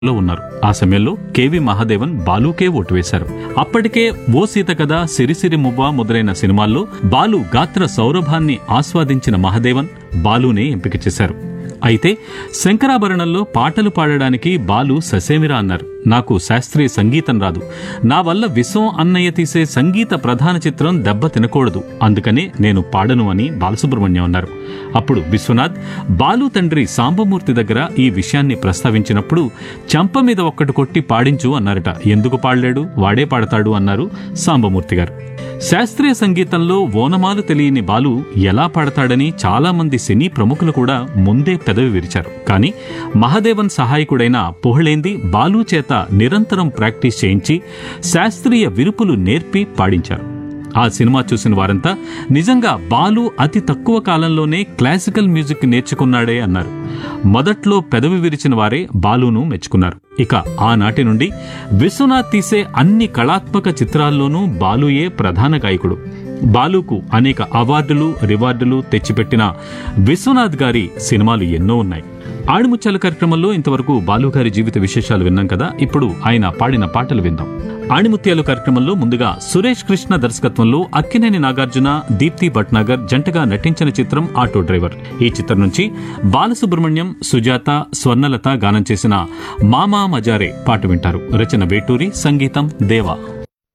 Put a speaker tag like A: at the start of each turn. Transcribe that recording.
A: లో ఉన్నారు ఆ సమయంలో కేవి మహాదేవన్ బాలుకే ఓటు వేశారు అప్పటికే ఓ సీత కథ సిరిసిరి మువ్వ మొదలైన సినిమాల్లో బాలు గాత్ర సౌరభాన్ని ఆస్వాదించిన మహాదేవన్ బాలునే ఎంపిక చేశారు అయితే శంకరాభరణంలో పాటలు పాడడానికి బాలు ససేమిరా అన్నారు నాకు శాస్త్రీయ సంగీతం రాదు నా వల్ల విశ్వం అన్నయ్య తీసే సంగీత ప్రధాన చిత్రం దెబ్బ తినకూడదు అందుకనే నేను పాడను అని బాలసుబ్రహ్మణ్యం అన్నారు అప్పుడు విశ్వనాథ్ బాలు తండ్రి సాంబమూర్తి దగ్గర ఈ విషయాన్ని ప్రస్తావించినప్పుడు చంప మీద ఒక్కటి కొట్టి పాడించు అన్నారట ఎందుకు పాడలేడు వాడే పాడతాడు అన్నారు సాంబమూర్తి గారు శాస్త్రీయ సంగీతంలో ఓనమాలు తెలియని బాలు ఎలా పాడతాడని చాలా మంది సినీ ప్రముఖులు కూడా ముందే పెదవి విరిచారు కానీ మహాదేవన్ సహాయకుడైన పొహళేంది బాలు చేత నిరంతరం ప్రాక్టీస్ చేయించి శాస్త్రీయ విరుపులు నేర్పి పాడించారు ఆ సినిమా చూసిన వారంతా నిజంగా బాలు అతి తక్కువ కాలంలోనే క్లాసికల్ మ్యూజిక్ నేర్చుకున్నాడే అన్నారు మొదట్లో పెదవి విరిచిన వారే బాలును మెచ్చుకున్నారు ఇక ఆనాటి నుండి విశ్వనాథ్ తీసే అన్ని కళాత్మక చిత్రాల్లోనూ బాలుయే ప్రధాన గాయకుడు బాలుకు అనేక అవార్డులు రివార్డులు తెచ్చిపెట్టిన విశ్వనాథ్ గారి సినిమాలు ఎన్నో ఉన్నాయి ఆడిముత్యాల కార్యక్రమంలో ఇంతవరకు బాలు గారి జీవిత విశేషాలు విన్నాం కదా ఇప్పుడు ఆయన పాడిన పాటలు విందాం ఆణిముత్యాలు కార్యక్రమంలో ముందుగా సురేష్ కృష్ణ దర్శకత్వంలో అక్కినేని నాగార్జున దీప్తి భట్నాగర్ జంటగా నటించిన చిత్రం ఆటో డ్రైవర్ ఈ చిత్రం నుంచి బాలసుబ్రహ్మణ్యం సుజాత స్వర్ణలత గానం చేసిన మామా మజారే పాట వింటారు రచన వేటూరి సంగీతం దేవా